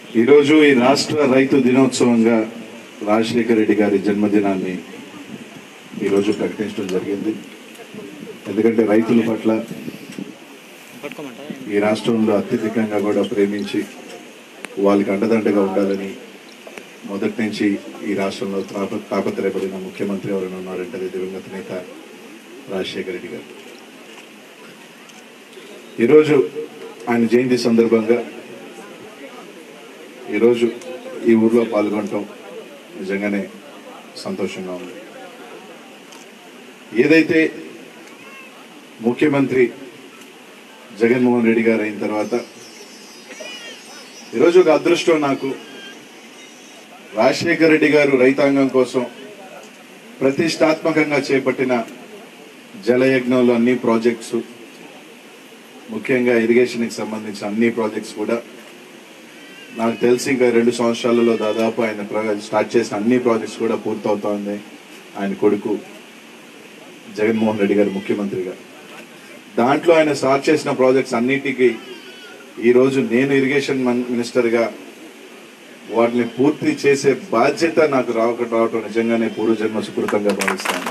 ఈరోజు ఈ రాష్ట్ర రైతు దినోత్సవంగా రాజశేఖర రెడ్డి గారి జన్మదినాన్ని ఈరోజు ప్రకటించడం జరిగింది ఎందుకంటే రైతుల పట్ల ఈ రాష్ట్రంలో అత్యధికంగా కూడా ప్రేమించి వాళ్ళకి అండదండగా ఉండాలని మొదటి నుంచి ఈ రాష్ట్రంలో తాప తాపత్రయపడిన ముఖ్యమంత్రి ఎవరైనా ఉన్నారంటే అది దివంగత నేత రాజశేఖర రెడ్డి గారు ఈరోజు ఆయన జయంతి సందర్భంగా ఈరోజు ఈ ఊర్లో పాల్గొనటం నిజంగానే సంతోషంగా ఉంది ఏదైతే ముఖ్యమంత్రి జగన్మోహన్ రెడ్డి గారు అయిన తర్వాత ఈరోజు ఒక అదృష్టం నాకు రాజశేఖర రెడ్డి గారు రైతాంగం కోసం ప్రతిష్టాత్మకంగా చేపట్టిన జలయజ్ఞంలో అన్ని ప్రాజెక్ట్స్ ముఖ్యంగా ఇరిగేషన్కి సంబంధించిన అన్ని ప్రాజెక్ట్స్ కూడా నాకు తెలిసి ఇంకా రెండు సంవత్సరాలలో దాదాపు ఆయన ప్ర- స్టార్ట్ చేసిన అన్ని ప్రాజెక్ట్స్ కూడా పూర్తవుతోంది ఆయన కొడుకు జగన్మోహన్ రెడ్డి గారు ముఖ్యమంత్రిగా దాంట్లో ఆయన స్టార్ట్ చేసిన ప్రాజెక్ట్స్ అన్నిటికీ ఈరోజు నేను ఇరిగేషన్ మన్- మినిస్టర్గా వాటిని పూర్తి చేసే బాధ్యత నాకు రావక రావటం నిజంగానే పూర్వజన్మ సుకృతంగా భావిస్తాను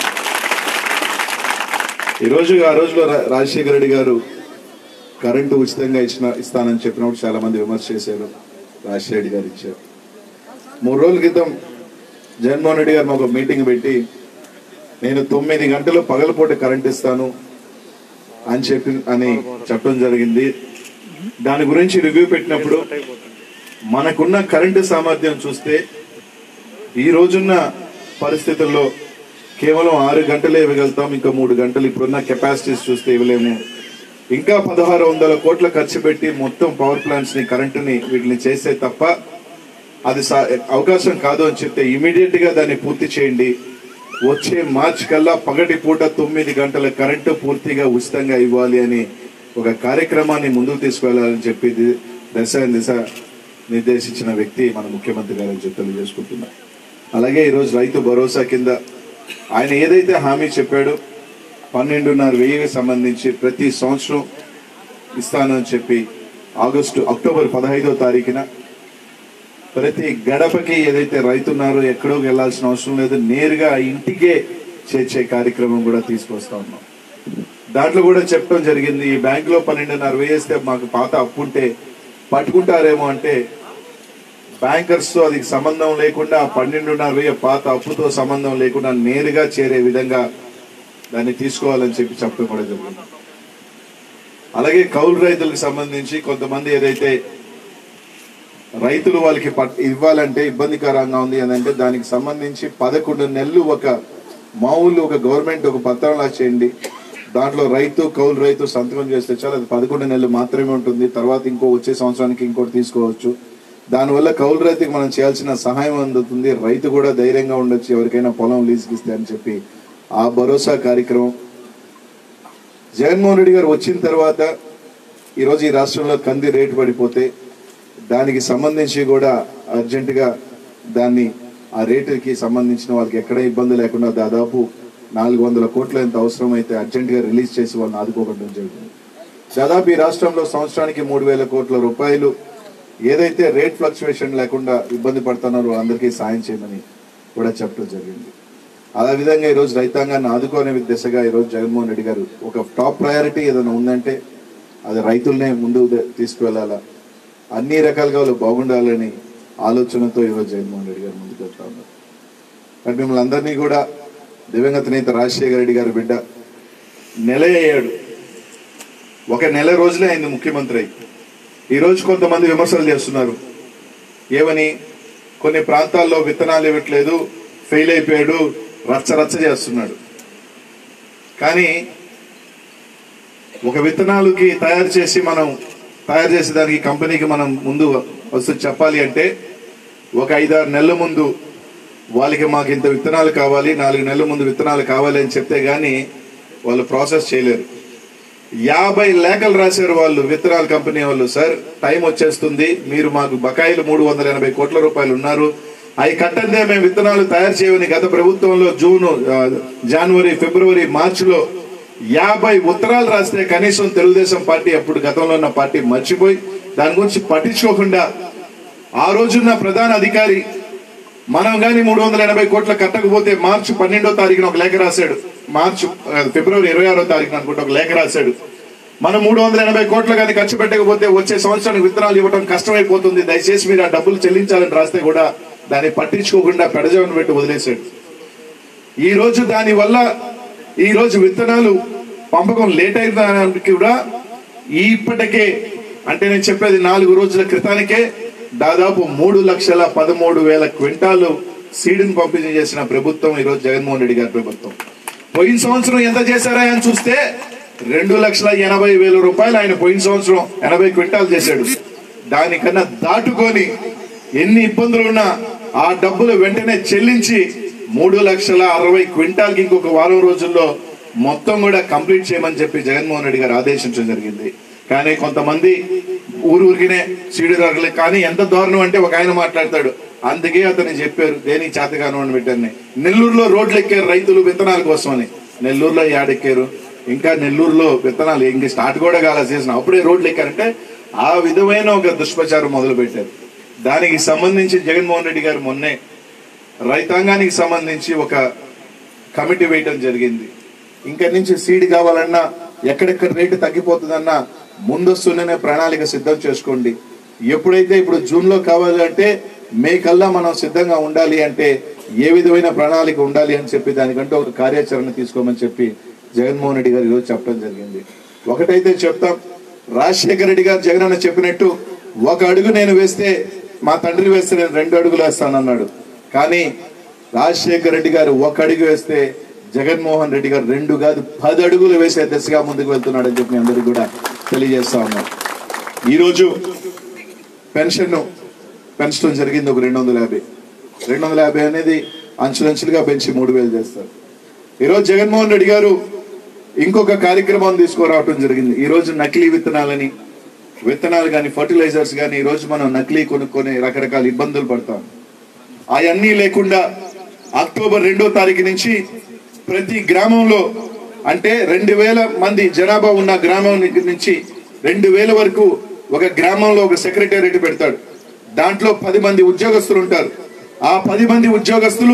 ఈరోజు ఆ రోజులో రా- రాజశేఖర రెడ్డి గారు కరెంటు ఉచితంగా ఇచ్చిన ఇస్తానని చెప్పినప్పుడు చాలా మంది విమర్శ చేశారు రాజశేఖర రెడ్డి గారు ఇచ్చారు మూడు రోజుల క్రితం జగన్మోహన్ రెడ్డి గారు ఒక మీటింగ్ పెట్టి నేను తొమ్మిది గంటలు పగలపూట కరెంట్ ఇస్తాను అని చెప్పి అని చెప్పడం జరిగింది దాని గురించి రివ్యూ పెట్టినప్పుడు మనకున్న కరెంటు సామర్థ్యం చూస్తే ఈ రోజున్న పరిస్థితుల్లో కేవలం ఆరు గంటలే ఇవ్వగలుగుతాం ఇంకా మూడు గంటలు ఇప్పుడున్న కెపాసిటీస్ చూస్తే ఇవ్వలేము ఇంకా పదహారు వందల కోట్ల ఖర్చు పెట్టి మొత్తం పవర్ ప్లాంట్స్ ని కరెంటుని వీటిని చేస్తే తప్ప అది సా- అవకాశం కాదు అని చెప్తే ఇమీడియట్ గా దాన్ని పూర్తి చేయండి వచ్చే మార్చ్ కల్లా పగటి పూట తొమ్మిది గంటల కరెంటు పూర్తిగా ఉచితంగా ఇవ్వాలి అని ఒక కార్యక్రమాన్ని ముందుకు తీసుకువెళ్ళాలని చెప్పి ది- దశ దిశ నిర్దేశించిన వ్యక్తి మన ముఖ్యమంత్రి గారు అని చెప్పి తెలియజేసుకుంటున్నా అలాగే ఈరోజు రైతు భరోసా కింద ఆయన ఏదైతే హామీ చెప్పాడో పన్నెండున్నర వెయ్యికి సంబంధించి ప్రతి సంవత్సరం ఇస్తానని చెప్పి ఆగస్టు అక్టోబర్ పదహైదో తారీఖున ప్రతి గడపకి ఏదైతే రైతు ఉన్నారో ఎక్కడో వెళ్ళాల్సిన అవసరం లేదు నేరుగా ఇంటికే చేర్చే కార్యక్రమం కూడా తీసుకొస్తా ఉన్నాం దాంట్లో కూడా చెప్పడం జరిగింది ఈ బ్యాంకులో పన్నెండున్నర వేస్తే మాకు పాత అప్పు ఉంటే పట్టుకుంటారేమో అంటే బ్యాంకర్స్ తో అది సంబంధం లేకుండా ఆ పన్నెండున్నర వెయ్యి పాత అప్పుతో సంబంధం లేకుండా నేరుగా చేరే విధంగా దాన్ని తీసుకోవాలని చెప్పి చెప్పడం కూడా జరిగింది అలాగే కౌలు రైతులకు సంబంధించి కొంతమంది ఏదైతే రైతులు వాళ్ళకి పట్- ఇవ్వాలంటే ఇబ్బందికరంగా ఉంది అని అంటే దానికి సంబంధించి పదకొండు నెలలు ఒక మామూలు ఒక గవర్నమెంట్ ఒక పత్రంలా చేయండి దాంట్లో రైతు కౌలు రైతు సంతకం చేస్తే చాలు అది పదకొండు నెలలు మాత్రమే ఉంటుంది తర్వాత ఇంకో వచ్చే సంవత్సరానికి ఇంకోటి తీసుకోవచ్చు దానివల్ల కౌలు రైతుకి మనం చేయాల్సిన సహాయం అందుతుంది రైతు కూడా ధైర్యంగా ఉండొచ్చు ఎవరికైనా పొలం లీజుకి ఇస్తే అని చెప్పి ఆ భరోసా కార్యక్రమం జగన్మోహన్ రెడ్డి గారు వచ్చిన తర్వాత ఈరోజు ఈ రాష్ట్రంలో కంది రేటు పడిపోతే దానికి సంబంధించి కూడా అర్జెంటుగా దాన్ని ఆ రేటుకి సంబంధించిన వాళ్ళకి ఎక్కడ ఇబ్బంది లేకుండా దాదాపు నాలుగు వందల కోట్ల ఎంత అవసరమైతే అర్జెంటుగా రిలీజ్ చేసి వాళ్ళని ఆదుకోవడం జరుగుతుంది దాదాపు ఈ రాష్ట్రంలో సంవత్సరానికి మూడు వేల కోట్ల రూపాయలు ఏదైతే రేట్ ఫ్లక్చువేషన్ లేకుండా ఇబ్బంది పడుతున్నారో అందరికీ సాయం చేయమని కూడా చెప్పడం జరిగింది అదే విధంగా ఈరోజు రైతాంగాన్ని ఆదుకోనే దిశగా ఈరోజు జగన్మోహన్ రెడ్డి గారు ఒక టాప్ ప్రయారిటీ ఏదైనా ఉందంటే అది రైతులనే ముందు తీసుకువెళ్ళాలా అన్ని రకాలుగా వాళ్ళు బాగుండాలని ఆలోచనతో ఈరోజు జగన్మోహన్ రెడ్డి గారు ముందుకు వెళ్తా ఉన్నారు కానీ మిమ్మల్ని అందరినీ కూడా దివంగత నేత రాజశేఖర రెడ్డి గారి బిడ్డ నెల అయ్యాడు ఒక నెల రోజులే అయింది ముఖ్యమంత్రి అయి ఈ రోజు కొంతమంది విమర్శలు చేస్తున్నారు ఏమని కొన్ని ప్రాంతాల్లో విత్తనాలు ఇవ్వట్లేదు ఫెయిల్ అయిపోయాడు రచ్చ రచ్చ చేస్తున్నాడు కానీ ఒక విత్తనాలకి తయారు చేసి మనం తయారు చేసే దానికి కంపెనీకి మనం ముందు వస్తు చెప్పాలి అంటే ఒక ఐదారు నెలల ముందు వాళ్ళకి మాకు ఇంత విత్తనాలు కావాలి నాలుగు నెలల ముందు విత్తనాలు కావాలి అని చెప్తే గానీ వాళ్ళు ప్రాసెస్ చేయలేరు యాభై లేఖలు రాశారు వాళ్ళు విత్తనాల కంపెనీ వాళ్ళు సార్ టైం వచ్చేస్తుంది మీరు మాకు బకాయిలు మూడు వందల ఎనభై కోట్ల రూపాయలు ఉన్నారు అవి కట్టందే మేము విత్తనాలు తయారు చేయమని గత ప్రభుత్వంలో జూన్ ఆ, జనవరి ఫిబ్రవరి మార్చిలో యాభై ఉత్తరాలు రాస్తే కనీసం తెలుగుదేశం పార్టీ అప్పుడు గతంలో ఉన్న పార్టీ మర్చిపోయి దాని గురించి పట్టించుకోకుండా ఆ రోజున్న ప్రధాన అధికారి మనం కానీ మూడు వందల ఎనభై కోట్ల కట్టకపోతే మార్చి పన్నెండో తారీఖున ఒక లేఖ రాశాడు మార్చి ఆ, ఫిబ్రవరి ఇరవై ఆరో తారీఖున అనుకుంటే ఒక లేఖ రాశాడు మనం మూడు వందల ఎనభై కోట్లు కానీ ఖర్చు పెట్టకపోతే వచ్చే సంవత్సరానికి విత్తనాలు ఇవ్వడం కష్టమైపోతుంది దయచేసి మీరు ఆ డబ్బులు చెల్లించాలని రాస్తే కూడా దాన్ని పట్టించుకోకుండా పెడజవని పెట్టి వదిలేశాడు ఈ రోజు దాని వల్ల ఈ రోజు విత్తనాలు పంపకం లేట్ అయిన కూడా ఇప్పటికే అంటే నేను చెప్పేది నాలుగు రోజుల క్రితానికే దాదాపు మూడు లక్షల పదమూడు వేల క్వింటాలు సీడును పంపిణీ చేసిన ప్రభుత్వం ఈ రోజు జగన్మోహన్ రెడ్డి గారి ప్రభుత్వం పోయిన సంవత్సరం ఎంత చేశారా అని చూస్తే రెండు లక్షల ఎనభై వేల రూపాయలు ఆయన పోయిన సంవత్సరం ఎనభై క్వింటాలు చేశాడు దానికన్నా దాటుకొని ఎన్ని ఇబ్బందులు ఉన్నా ఆ డబ్బులు వెంటనే చెల్లించి మూడు లక్షల అరవై క్వింటాల్కి ఇంకొక వారం రోజుల్లో మొత్తం కూడా కంప్లీట్ చేయమని చెప్పి జగన్మోహన్ రెడ్డి గారు ఆదేశించడం జరిగింది కానీ కొంతమంది ఊరు ఊరికినే సీడు రగలే కానీ ఎంత దారుణం అంటే ఒక ఆయన మాట్లాడతాడు అందుకే అతను చెప్పారు దేనికి చేతగాను అని పెట్టారని నెల్లూరులో రోడ్లు ఎక్కారు రైతులు విత్తనాల కోసమని నెల్లూరులో యాడెక్కారు ఇంకా నెల్లూరులో విత్తనాలు ఇంక స్టార్ట్ కూడా కాల సీజన్ అప్పుడే రోడ్లు ఎక్కారంటే ఆ విధమైన ఒక దుష్ప్రచారం మొదలు పెట్టారు దానికి సంబంధించి జగన్మోహన్ రెడ్డి గారు మొన్నే రైతాంగానికి సంబంధించి ఒక కమిటీ వేయటం జరిగింది ఇంకా నుంచి సీడ్ కావాలన్నా ఎక్కడెక్కడ రేటు తగ్గిపోతుందన్నా ముందస్తునే ప్రణాళిక సిద్ధం చేసుకోండి ఎప్పుడైతే ఇప్పుడు జూన్ లో కావాలంటే మే కల్లా మనం సిద్ధంగా ఉండాలి అంటే ఏ విధమైన ప్రణాళిక ఉండాలి అని చెప్పి దానికంటూ ఒక కార్యాచరణ తీసుకోమని చెప్పి జగన్మోహన్ రెడ్డి గారు ఈరోజు చెప్పడం జరిగింది ఒకటైతే చెప్తాం రాజశేఖర రెడ్డి గారు జగన్ అన్న చెప్పినట్టు ఒక అడుగు నేను వేస్తే మా తండ్రి వేస్తే నేను రెండు అడుగులు వేస్తానన్నాడు కానీ రాజశేఖర రెడ్డి గారు ఒక అడుగు వేస్తే జగన్మోహన్ రెడ్డి గారు రెండు కాదు పది అడుగులు వేసే దిశగా ముందుకు వెళ్తున్నాడని చెప్పి మీ అందరికీ కూడా తెలియజేస్తా ఉన్నాం ఈరోజు పెన్షన్ పెంచడం జరిగింది ఒక రెండు వందల యాభై రెండు వందల యాభై అనేది అంచులంచులుగా పెంచి మూడు వేలు చేస్తారు ఈరోజు జగన్మోహన్ రెడ్డి గారు ఇంకొక కార్యక్రమం తీసుకురావటం జరిగింది ఈ రోజు నకిలీ విత్తనాలని విత్తనాలు కానీ ఫర్టిలైజర్స్ కానీ ఈ రోజు మనం నకిలీ కొనుక్కొని రకరకాల ఇబ్బందులు పడతాం అవన్నీ లేకుండా అక్టోబర్ రెండో తారీఖు నుంచి ప్రతి గ్రామంలో అంటే రెండు వేల మంది జనాభా ఉన్న గ్రామం నుంచి రెండు వేల వరకు ఒక గ్రామంలో ఒక సెక్రటేరియట్ పెడతాడు దాంట్లో పది మంది ఉద్యోగస్తులు ఉంటారు ఆ పది మంది ఉద్యోగస్తులు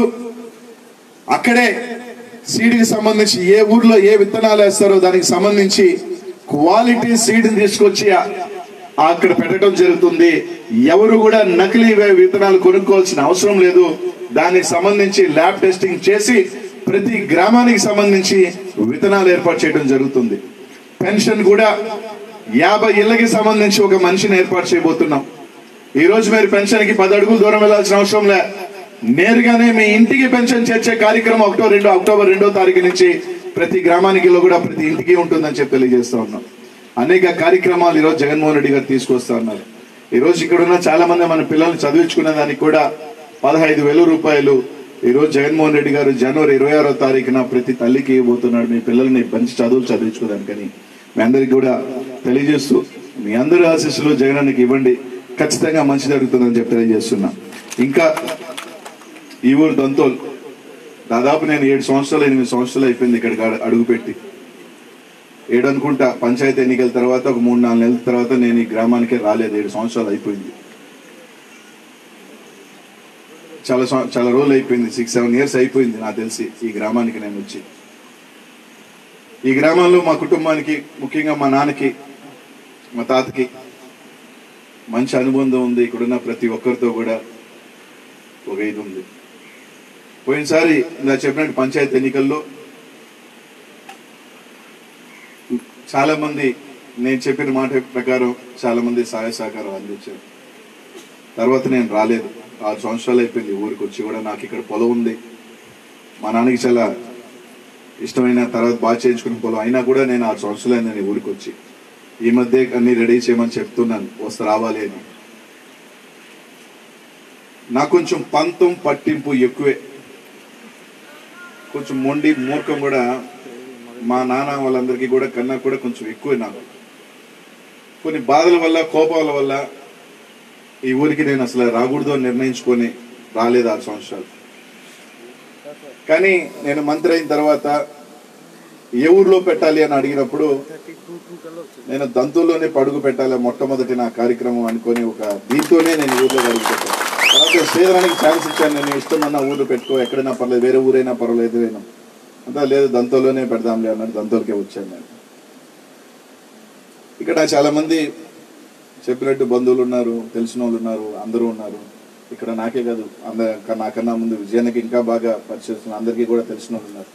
అక్కడే సీడ్కి సంబంధించి ఏ ఊర్లో ఏ విత్తనాలు వేస్తారో దానికి సంబంధించి క్వాలిటీ సీడ్ తీసుకొచ్చి ఆ- అక్కడ పెట్టడం జరుగుతుంది ఎవరు కూడా నకిలీ వే- విత్తనాలు కొనుక్కోవాల్సిన అవసరం లేదు దానికి సంబంధించి ల్యాబ్ టెస్టింగ్ చేసి ప్రతి గ్రామానికి సంబంధించి విత్తనాలు ఏర్పాటు చేయడం జరుగుతుంది పెన్షన్ కూడా యాభై ఇళ్ళకి సంబంధించి ఒక మనిషిని ఏర్పాటు చేయబోతున్నాం ఈ రోజు మీరు పెన్షన్ కి పది అడుగులు దూరం వెళ్ళాల్సిన అవసరం లే నేరుగానే మీ ఇంటికి పెన్షన్ చేర్చే కార్యక్రమం అక్టోబర్ రెండు అక్టోబర్ రెండో తారీఖు నుంచి ప్రతి గ్రామానికి లో కూడా ప్రతి ఇంటికి ఉంటుందని చెప్పి తెలియజేస్తా ఉన్నాం అనేక కార్యక్రమాలు ఈరోజు జగన్మోహన్ రెడ్డి గారు తీసుకొస్తా ఉన్నారు ఈ రోజు ఇక్కడ ఉన్న చాలా మంది మన పిల్లల్ని చదివించుకునే దానికి కూడా పదహైదు వేల రూపాయలు ఈ రోజు జగన్మోహన్ రెడ్డి గారు జనవరి ఇరవై ఆరో తారీఖున ప్రతి తల్లికి ఇవ్వబోతున్నాడు మీ పిల్లల్ని మంచి చదువులు చదివించుకోవడానికని మీ అందరికి కూడా తెలియజేస్తూ మీ అందరి ఆశీస్సులు జగనానికి ఇవ్వండి ఖచ్చితంగా మంచి జరుగుతుందని చెప్పి తెలియజేస్తున్నా ఇంకా ఈ ఊరు దంతోల్ దాదాపు నేను ఏడు సంవత్సరాలు ఎనిమిది సంవత్సరాలు అయిపోయింది ఇక్కడికి అడు- అడుగుపెట్టి ఏడు అనుకుంటా పంచాయతీ ఎన్నికల తర్వాత ఒక మూడు నాలుగు నెలల తర్వాత నేను ఈ గ్రామానికి రాలేదు ఏడు సంవత్సరాలు అయిపోయింది చాలా సం- చాలా రోజులు అయిపోయింది సిక్స్ సెవెన్ ఇయర్స్ అయిపోయింది నాకు తెలిసి ఈ గ్రామానికి నేను వచ్చి ఈ గ్రామంలో మా కుటుంబానికి ముఖ్యంగా మా నాన్నకి మా తాతకి మంచి అనుబంధం ఉంది ఇక్కడున్న ప్రతి ఒక్కరితో కూడా ఒక ఇది ఉంది పోయినసారి ఇలా చెప్పినట్టు పంచాయతీ ఎన్నికల్లో చాలా మంది నేను చెప్పిన మాట ప్రకారం చాలా మంది సహాయ సహకారం అందించారు తర్వాత నేను రాలేదు ఆరు సంవత్సరాలు అయిపోయింది ఊరికి వచ్చి కూడా నాకు ఇక్కడ పొలం ఉంది మా నాన్నకి చాలా ఇష్టమైన తర్వాత బాగా చేయించుకున్న పొలం అయినా కూడా నేను ఆరు సంవత్సరాలు అయింది నేను ఊరికి వచ్చి ఈ మధ్య అన్ని రెడీ చేయమని చెప్తున్నాను వస్తే రావాలి అని నాకు కొంచెం పంతం పట్టింపు ఎక్కువే కొంచెం మొండి మూర్ఖం కూడా మా నాన్న వాళ్ళందరికీ కూడా కన్నా కూడా కొంచెం ఎక్కువే నాకు కొన్ని బాధల వల్ల కోపాల వల్ల ఈ ఊరికి నేను అసలు రాకూడదు అని నిర్ణయించుకొని రాలేదు ఆరు సంవత్సరాలు కానీ నేను మంత్రి అయిన తర్వాత ఏ ఊర్లో పెట్టాలి అని అడిగినప్పుడు నేను దంతుల్లోనే పడుగు పెట్టాలి మొట్టమొదటి నా కార్యక్రమం అనుకొని ఒక దీంతోనే నేను ఊర్లో అడుగు పెట్టాను తర్వాత శ్రీధరానికి ఛాన్స్ ఇచ్చాను నేను ఇష్టమన్న ఊర్లో పెట్టుకో ఎక్కడైనా పర్లేదు వేరే ఊరైనా పర్వాలేదు ఏదైనా అంతా లేదు దంతోలోనే పెడదాంలే అన్నాడు దంతోలకే వచ్చాను నేను ఇక్కడ చాలా మంది చెప్పినట్టు బంధువులు ఉన్నారు తెలిసిన వాళ్ళు ఉన్నారు అందరూ ఉన్నారు ఇక్కడ నాకే కాదు అందరు నాకన్నా ముందు విజయానికి ఇంకా బాగా పరిచయం అందరికీ కూడా తెలిసిన వాళ్ళు ఉన్నారు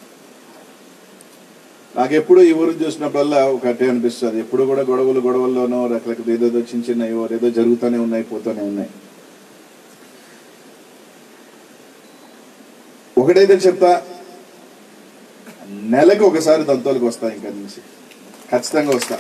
నాకు ఎప్పుడు ఈ ఊరు చూసినప్పుడల్లా ఒకటే అనిపిస్తుంది ఎప్పుడు కూడా గొడవలు గొడవల్లోనో రకరకాల ఏదేదో చిన్న చిన్నయో ఏదో జరుగుతూనే ఉన్నాయి పోతూనే ఉన్నాయి ఒకటైతే చెప్తా నెలకు ఒకసారి దంతోలకు వస్తా ఇంకా నుంచి ఖచ్చితంగా వస్తా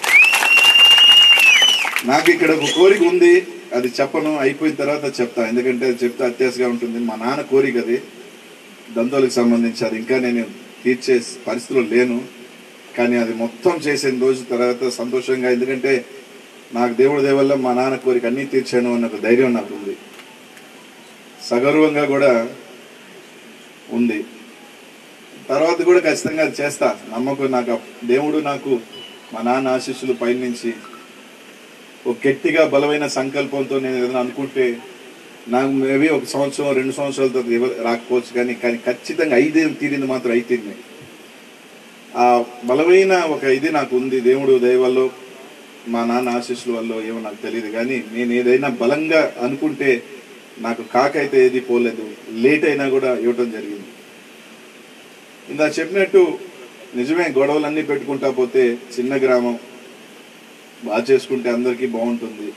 నాకు ఇక్కడ ఒక కోరిక ఉంది అది చెప్పను అయిపోయిన తర్వాత చెప్తా ఎందుకంటే అది చెప్తే అత్యాసగా ఉంటుంది మా నాన్న కోరిక అది దంతోలకు సంబంధించి అది ఇంకా నేను తీర్చే పరిస్థితిలో లేను కానీ అది మొత్తం చేసిన రోజు తర్వాత సంతోషంగా ఎందుకంటే నాకు దేవుడి దేవల్ల మా నాన్న కోరిక అన్నీ తీర్చాను అన్న ఒక ధైర్యం నాకు ఉంది సగర్వంగా కూడా ఉంది తర్వాత కూడా ఖచ్చితంగా అది చేస్తా నమ్మకం నాకు ఆ దేవుడు నాకు మా నాన్న ఆశీస్సులు పైనుంచి ఒక గట్టిగా బలమైన సంకల్పంతో నేను ఏదైనా అనుకుంటే నాకు మేబీ ఒక సంవత్సరం రెండు సంవత్సరాల తర్వాత ఎవరు రాకపోవచ్చు కానీ కానీ ఖచ్చితంగా ఐదేళ్ళు తీరింది మాత్రం అయితేంది ఆ బలమైన ఒక ఇది నాకు ఉంది దేవుడు దయ వల్ల మా నాన్న ఆశీస్సుల వల్ల ఏమో నాకు తెలియదు కానీ నేను ఏదైనా బలంగా అనుకుంటే నాకు కాకైతే ఏది పోలేదు లేట్ అయినా కూడా ఇవ్వటం జరిగింది ఇందా చెప్పినట్టు నిజమే గొడవలన్నీ పెట్టుకుంటా పోతే చిన్న గ్రామం బాగా చేసుకుంటే అందరికీ బాగుంటుంది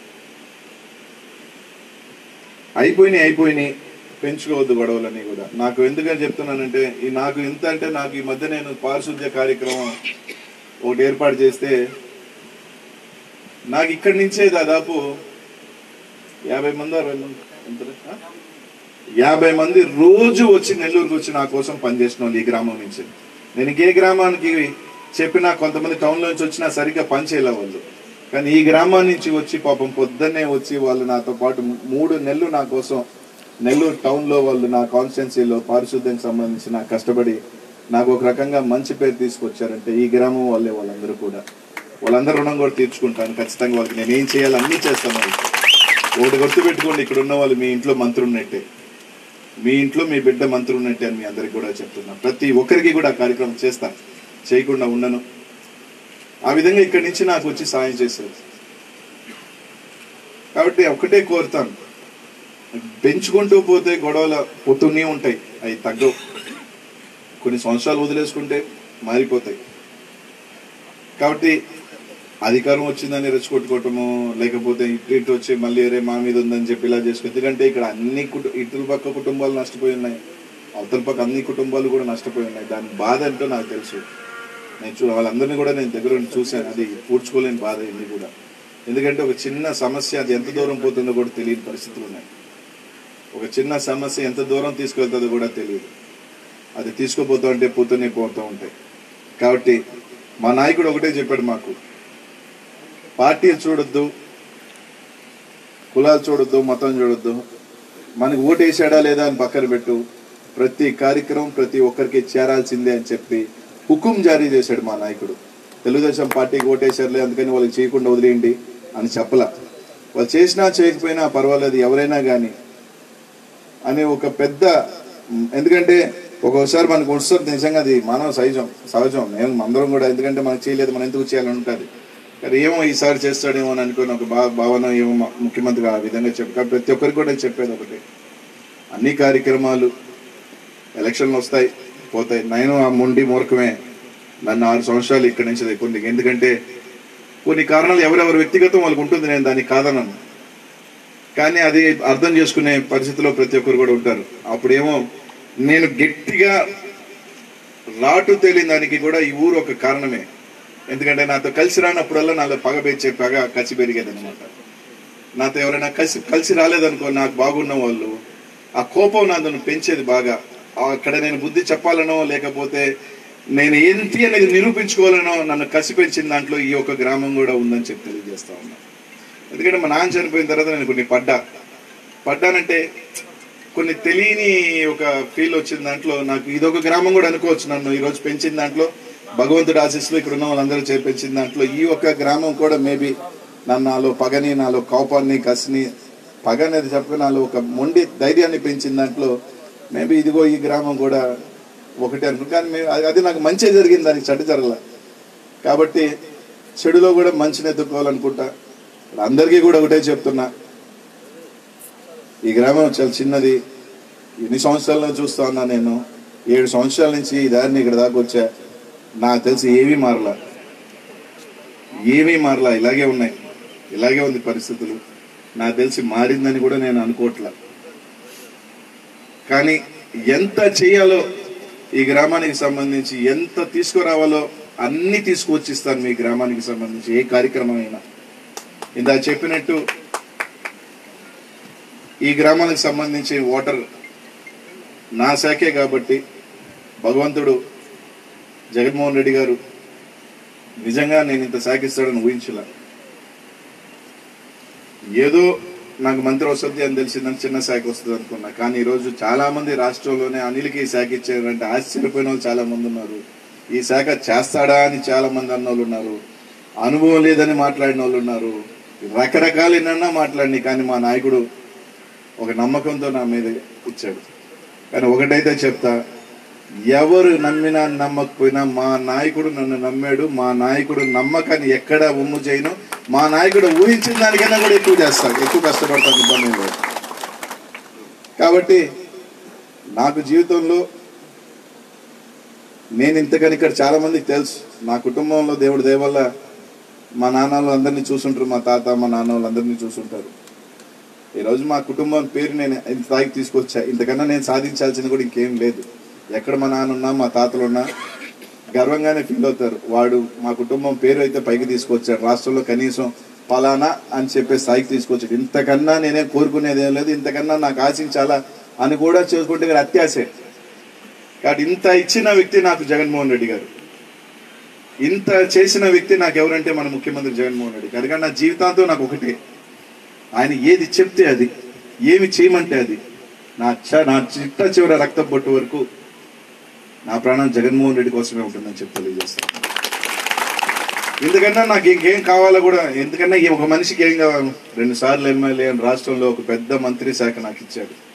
అయిపోయినాయి అయిపోయినాయి పెంచుకోవద్దు గొడవలన్నీ కూడా నాకు ఎందుకని చెప్తున్నానంటే ఈ నాకు ఎంత అంటే నాకు ఈ మధ్య నేను పారిశుద్ధ్య కార్యక్రమం ఒకటి ఏర్పాటు చేస్తే నాకు ఇక్కడి నుంచే దాదాపు యాభై మంది అరవై మంది ఎంతరా? ఆ? యాభై మంది రోజు వచ్చి నెల్లూరుకి వచ్చి నా కోసం పనిచేసిన వాళ్ళు ఈ గ్రామం నుంచి నేను ఇంకే గ్రామానికి చెప్పినా కొంతమంది టౌన్లో నుంచి వచ్చినా సరిగ్గా పని చేయలే వాళ్ళు కానీ ఈ గ్రామం నుంచి వచ్చి పాపం పొద్దున్నే వచ్చి వాళ్ళు నాతో పాటు మూడు నెలలు నా కోసం నెల్లూరు టౌన్లో వాళ్ళు నా కాన్స్టిట్యున్సీలో పారిశుద్ధ్యానికి సంబంధించి నాకు కష్టపడి నాకు ఒక రకంగా మంచి పేరు తీసుకొచ్చారంటే ఈ గ్రామం వాళ్ళే వాళ్ళందరూ కూడా వాళ్ళందరూ రుణం కూడా తీర్చుకుంటాను ఖచ్చితంగా వాళ్ళకి నేను ఏం చేయాలి అన్నీ చేస్తాను వాళ్ళకి. ఒకటి గుర్తుపెట్టుకోండి ఇక్కడ ఉన్న వాళ్ళు మీ ఇంట్లో మంత్రి ఉన్నట్టే మీ ఇంట్లో మీ బిడ్డ మంత్రి ఉన్నట్టే అని మీ అందరికి కూడా చెప్తున్నా ప్రతి ఒక్కరికి కూడా ఆ కార్యక్రమం చేస్తా చేయకుండా ఉండను ఆ విధంగా ఇక్కడి నుంచి నాకు వచ్చి సాయం చేశారు కాబట్టి ఒకటే కోరుతాను పెంచుకుంటూ పోతే గొడవలు పోతూనే ఉంటాయి అవి తగ్గవు కొన్ని సంవత్సరాలు వదిలేసుకుంటే మారిపోతాయి కాబట్టి అధికారం వచ్చిందని రెచ్చగొట్టుకోవటము లేకపోతే ఇటు ఇటు వచ్చి మళ్ళీ అరే మా మీద ఉందని చెప్పి ఇలా చేసుకో ఎందుకంటే ఇక్కడ అన్ని కుటు ఇటుల పక్క కుటుంబాలు నష్టపోయి ఉన్నాయి అవతల పక్క అన్ని కుటుంబాలు కూడా నష్టపోయి ఉన్నాయి దాని బాధ ఏంటో నాకు తెలుసు నేను చూ వాళ్ళందరినీ కూడా నేను దగ్గర ఉండి చూశాను అది పూడ్చుకోలేని బాధ ఇది కూడా ఎందుకంటే ఒక చిన్న సమస్య అది ఎంత దూరం పోతుందో కూడా తెలియని పరిస్థితులు ఉన్నాయి ఒక చిన్న సమస్య ఎంత దూరం తీసుకెళ్తుందో కూడా తెలియదు అది తీసుకుపోతూ ఉంటే పోతూనే పోతూ ఉంటాయి కాబట్టి మా నాయకుడు ఒకటే చెప్పాడు మాకు పార్టీలు చూడొద్దు కులాలు చూడొద్దు మతం చూడొద్దు మనకు ఓటు వేసాడా లేదా అని పక్కన పెట్టు ప్రతి కార్యక్రమం ప్రతి ఒక్కరికి చేరాల్సిందే అని చెప్పి హుకుం జారీ చేశాడు మా నాయకుడు తెలుగుదేశం పార్టీకి ఓటేశారులే అందుకని వాళ్ళకి చేయకుండా వదిలేయండి అని చెప్పలా వాళ్ళు చేసినా చేయకపోయినా పర్వాలేదు ఎవరైనా కానీ అనే ఒక పెద్ద ఎందుకంటే ఒక్కోసారి మనకు వస్తుంది నిజంగా అది మానవ సహజం సహజం నేను అందరం కూడా ఎందుకంటే మనకు చేయలేదు మనం ఎందుకు చేయాలని ఉంటుంది కానీ ఏమో ఈసారి చేస్తాడేమో అని అనుకుని ఒక భా భావన ఏమో మా ముఖ్యమంత్రి ఆ విధంగా చెప్పి కాబట్టి ప్రతి ఒక్కరికి కూడా నేను చెప్పేది ఒకటి అన్ని కార్యక్రమాలు ఎలక్షన్లు వస్తాయి పోతాయి నేను ఆ మొండి మూర్ఖమే నన్ను ఆరు సంవత్సరాలు ఇక్కడి నుంచి కొన్ని ఎందుకంటే కొన్ని కారణాలు ఎవరెవరి వ్యక్తిగతం వాళ్ళకు ఉంటుంది నేను దాన్ని కాదనను కానీ అది అర్థం చేసుకునే పరిస్థితిలో ప్రతి ఒక్కరు కూడా ఉంటారు అప్పుడేమో నేను గట్టిగా రాటు తేలిన దానికి కూడా ఈ ఊరు ఒక కారణమే ఎందుకంటే నాతో కలిసి రానప్పుడల్లా నాలో పగ పెంచే పగ కసి పెరిగేది అనమాట నాతో ఎవరైనా కలిసి కలిసి రాలేదనుకో నాకు బాగున్న వాళ్ళు ఆ కోపం నన్ను పెంచేది బాగా అక్కడ నేను బుద్ధి చెప్పాలనో లేకపోతే నేను ఏంటి అనేది నిరూపించుకోవాలనో నన్ను కసి పెంచిన దాంట్లో ఈ యొక్క గ్రామం కూడా ఉందని చెప్పి తెలియజేస్తా ఉన్నా ఎందుకంటే మా నాన్న చనిపోయిన తర్వాత నేను కొన్ని పడ్డా పడ్డానంటే కొన్ని తెలియని ఒక ఫీల్ వచ్చిన దాంట్లో నాకు ఇదొక గ్రామం కూడా అనుకోవచ్చు నన్ను ఈరోజు పెంచిన దాంట్లో భగవంతుడి ఆశీస్సులు ఇక్కడ ఉన్న వాళ్ళందరూ చేపించిన దాంట్లో ఈ ఒక్క గ్రామం కూడా మేబీ నన్ను నాలో పగని నాలో కోపాన్ని కసిని పగ అనేది చెప్పక నాలో ఒక మొండి ధైర్యాన్ని పెంచిన దాంట్లో మేబీ ఇదిగో ఈ గ్రామం కూడా ఒకటే అనుకో కానీ మేము అది- అది నాకు మంచి జరిగింది దానికి చెడ్డ జరగల కాబట్టి చెడులో కూడా మంచిని ఎత్తుకోవాలనుకుంటా అందరికీ కూడా ఒకటే చెప్తున్నా ఈ గ్రామం చాలా చిన్నది ఎన్ని సంవత్సరాల్లో చూస్తా ఉన్నా నేను ఏడు సంవత్సరాల నుంచి ఈ దారిని ఇక్కడ దాకా వచ్చా నాకు తెలిసి ఏమీ మారలా ఏమీ మారలా ఇలాగే ఉన్నాయి ఇలాగే ఉంది పరిస్థితులు నాకు తెలిసి మారిందని కూడా నేను అనుకోవట్లా కానీ ఎంత చేయాలో ఈ గ్రామానికి సంబంధించి ఎంత తీసుకురావాలో అన్ని తీసుకువచ్చి ఇస్తాను మీ గ్రామానికి సంబంధించి ఏ కార్యక్రమం అయినా ఇందా చెప్పినట్టు ఈ గ్రామానికి సంబంధించి వాటర్ నా శాఖే కాబట్టి భగవంతుడు జగన్మోహన్ రెడ్డి గారు నిజంగా నేను ఇంత శాఖ ఇస్తాడని ఊహించలే ఏదో నాకు మంత్రి వస్తుంది అని తెలిసిందని చిన్న శాఖ వస్తుంది అనుకున్నా కానీ ఈరోజు చాలా మంది రాష్ట్రంలోనే అనిల్కి ఈ శాఖ ఇచ్చారంటే ఆశ్చర్యపోయిన వాళ్ళు చాలా మంది ఉన్నారు ఈ శాఖ చేస్తాడా అని చాలా మంది అన్న వాళ్ళు ఉన్నారు అనుభవం లేదని మాట్లాడిన వాళ్ళు ఉన్నారు రకరకాల ఎన్నన్నా మాట్లాడినాయి కానీ మా నాయకుడు ఒక నమ్మకంతో నా మీద ఇచ్చాడు కానీ ఒకటైతే చెప్తా ఎవరు నమ్మినా నమ్మకపోయినా మా నాయకుడు నన్ను నమ్మాడు మా నాయకుడు నమ్మకాన్ని ఎక్కడ ఉమ్ము చేయను మా నాయకుడు ఊహించిన దానికన్నా కూడా ఎక్కువ చేస్తాడు ఎక్కువ కష్టపడతాను ఇబ్బంది ఏం లేదు కాబట్టి నాకు జీవితంలో నేను ఇంతకని ఇక్కడ చాలా మందికి తెలుసు నా కుటుంబంలో దేవుడు దేవల్ల మా నాన్న వాళ్ళు అందరినీ చూసుంటారు మా తాత మా నాన్న వాళ్ళందరినీ చూసుంటారు ఈరోజు మా కుటుంబం పేరు నేను ఇంత స్థాయికి తీసుకొచ్చా ఇంతకన్నా నేను సాధించాల్సింది కూడా ఇంకేం లేదు ఎక్కడ మా నాన్న ఉన్నా మా తాతలు ఉన్నా గర్వంగానే ఫీల్ అవుతారు వాడు మా కుటుంబం పేరు అయితే పైకి తీసుకొచ్చాడు రాష్ట్రంలో కనీసం పలానా అని చెప్పే స్థాయికి తీసుకొచ్చాడు ఇంతకన్నా నేనే కోరుకునేది ఏం లేదు ఇంతకన్నా నాకు ఆశించాలా అని కూడా చేసుకుంటే ఇక్కడ అత్యాశే కాబట్టి ఇంత ఇచ్చిన వ్యక్తి నాకు జగన్మోహన్ రెడ్డి గారు ఇంత చేసిన వ్యక్తి నాకు ఎవరంటే మన ముఖ్యమంత్రి జగన్మోహన్ రెడ్డి గారు కానీ నా జీవితాంతో నాకు ఒకటే ఆయన ఏది చెప్తే అది ఏమి చేయమంటే అది నా చ నా చిట్ట చివర రక్త బొట్టు వరకు నా ప్రాణం జగన్మోహన్ రెడ్డి కోసమే ఉంటుందని చెప్పి తెలియజేస్తాను ఎందుకన్నా నాకు ఇంకేం కావాలో కూడా ఎందుకన్నా ఈ ఒక మనిషికి ఏం కావాలి రెండు సార్లు ఎమ్మెల్యే రాష్ట్రంలో ఒక పెద్ద మంత్రి శాఖ నాకు ఇచ్చాడు